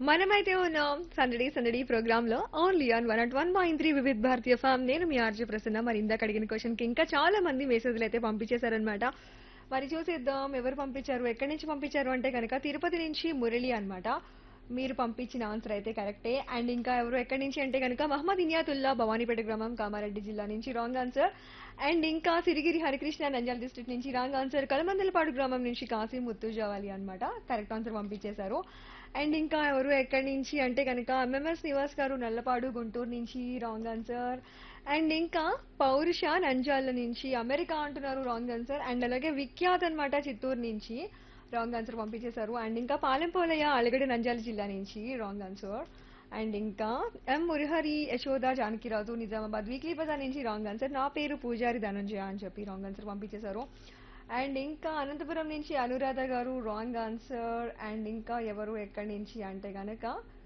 మనమైతే ఉన్నాం సందడి సందడి ప్రోగ్రామ్ లో only on one at one point three Vividh Bharati FM నేను మీ ఆర్జీ ప్రసన్న మరి ఇందాక అడిగిన క్వశ్చన్ కి ఇంకా చాలా మంది మెసేజ్లు అయితే పంపించేశారనమాట మరి చూసేద్దాం ఎవరు పంపించారు ఎక్కడి నుంచి పంపించారు అంటే కనుక తిరుపతి నుంచి మురళి అన్నమాట మీరు పంపించిన ఆన్సర్ అయితే కరెక్టే అండ్ ఇంకా ఎవరు ఎక్కడి నుంచి అంటే కనుక మహమ్మద్ ఇనియాతుల్లా భవానీపేట గ్రామం కామారెడ్డి జిల్లా నుంచి రాంగ్ ఆన్సర్ అండ్ ఇంకా సిరిగిరి హరికృష్ణ నంజాల డిస్ట్రిక్ట్ నుంచి రాంగ్ ఆన్సర్ కలమందలపాడు గ్రామం నుంచి కాశీ ముత్తు జవాలి అనమాట కరెక్ట్ ఆన్సర్ పంపించేశారు అండ్ ఇంకా ఎవరు ఎక్కడి నుంచి అంటే కనుక ఎంఎంఎస్ నివాస్ గారు నల్లపాడు గుంటూరు నుంచి రాంగ్ ఆన్సర్ అండ్ ఇంకా పౌరుష నంజాల నుంచి అమెరికా అంటున్నారు రాంగ్ ఆన్సర్ అండ్ అలాగే విఖ్యాత్ అన్నమాట చిత్తూరు నుంచి రాంగ్ ఆన్సర్ పంపించేశారు అండ్ ఇంకా పాలెంపోలయ్య అలగడ నంజాల జిల్లా నుంచి రాంగ్ ఆన్సర్ అండ్ ఇంకా ఎం మురహరి యశోద జానకిరాజు నిజామాబాద్ వీక్లీ బజార్ నుంచి రాంగ్ ఆన్సర్ నా పేరు పూజారి ధనంజయ అని చెప్పి రాంగ్ ఆన్సర్ పంపించేశారు అండ్ ఇంకా అనంతపురం నుంచి అనురాధ గారు రాంగ్ ఆన్సర్ అండ్ ఇంకా ఎవరు ఎక్కడి నుంచి అంటే గనక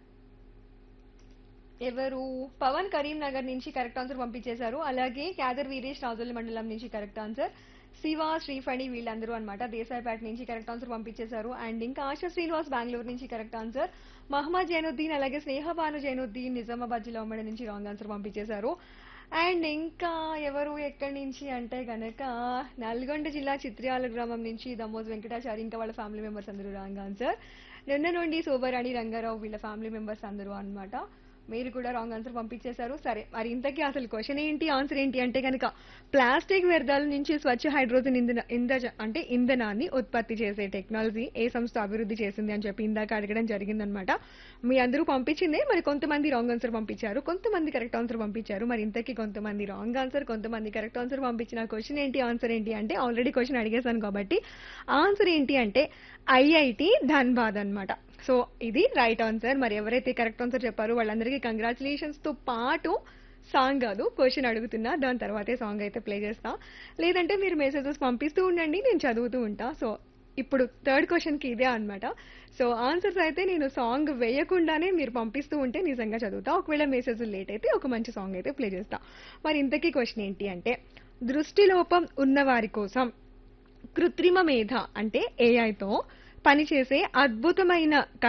ఎవరు పవన్ కరీంనగర్ నుంచి కరెక్ట్ ఆన్సర్ పంపించేశారు అలాగే క్యాదర్ వీరేష్ రాజోలి మండలం నుంచి కరెక్ట్ ఆన్సర్ శివ శ్రీఫణి వీళ్ళందరూ అనమాట దేశాయిపేట నుంచి కరెక్ట్ ఆన్సర్ పంపించేశారు అండ్ ఇంకా ఆశా శ్రీనివాస్ బెంగళూరు నుంచి కరెక్ట్ ఆన్సర్ మహమ్మద్ జైనుద్దీన్ అలాగే స్నేహబాను జైనుద్దీన్ నిజామాబాద్ జిల్లా ఉమ్మడి నుంచి రాంగ్ ఆన్సర్ పంపించేశారు అండ్ ఇంకా ఎవరు ఎక్కడి నుంచి అంటే గనక నల్గొండ జిల్లా చిత్ర్యాల గ్రామం నుంచి దమోజ్ వెంకటాచారి ఇంకా వాళ్ళ ఫ్యామిలీ మెంబర్స్ అందరూ రాంగ్ ఆన్సర్ నిన్న నుండి శోభరాణి రంగారావు వీళ్ళ ఫ్యామిలీ మెంబర్స్ అందరూ అన్నమాట మీరు కూడా రాంగ్ ఆన్సర్ పంపించేశారు సరే మరి ఇంతకీ అసలు క్వశ్చన్ ఏంటి ఆన్సర్ ఏంటి అంటే కనుక ప్లాస్టిక్ వ్యర్థాల నుంచి స్వచ్ఛ హైడ్రోజన్ ఇంధన ఇంధ అంటే ఇంధనాన్ని ఉత్పత్తి చేసే టెక్నాలజీ ఏ సంస్థ అభివృద్ధి చేసింది అని చెప్పి ఇందాక అడగడం జరిగిందనమాట మీ అందరూ పంపించిందే మరి కొంతమంది రాంగ్ ఆన్సర్ పంపించారు కొంతమంది కరెక్ట్ ఆన్సర్ పంపించారు మరి ఇంతకీ కొంతమంది రాంగ్ ఆన్సర్ కొంతమంది కరెక్ట్ ఆన్సర్ పంపించిన క్వశ్చన్ ఏంటి ఆన్సర్ ఏంటి అంటే ఆల్రెడీ క్వశ్చన్ అడిగేశాను కాబట్టి ఆన్సర్ ఏంటి అంటే ఐఐటి ధన్బాద్ అన్నమాట సో ఇది రైట్ ఆన్సర్ మరి ఎవరైతే కరెక్ట్ ఆన్సర్ చెప్పారో వాళ్ళందరికీ కంగ్రాచులేషన్స్ తో పాటు సాంగ్ కాదు క్వశ్చన్ అడుగుతున్నా దాని తర్వాతే సాంగ్ అయితే ప్లే చేస్తా లేదంటే మీరు మెసేజెస్ పంపిస్తూ ఉండండి నేను చదువుతూ ఉంటా సో ఇప్పుడు థర్డ్ క్వశ్చన్ కి ఇదే అన్నమాట సో ఆన్సర్స్ అయితే నేను సాంగ్ వేయకుండానే మీరు పంపిస్తూ ఉంటే నిజంగా చదువుతా ఒకవేళ మెసేజ్ లేట్ అయితే ఒక మంచి సాంగ్ అయితే ప్లే చేస్తా మరి ఇంతకీ క్వశ్చన్ ఏంటి అంటే దృష్టిలోపం ఉన్న వారి కోసం కృత్రిమ మేధ అంటే ఏఐతో పనిచేసే అద్భుతమైన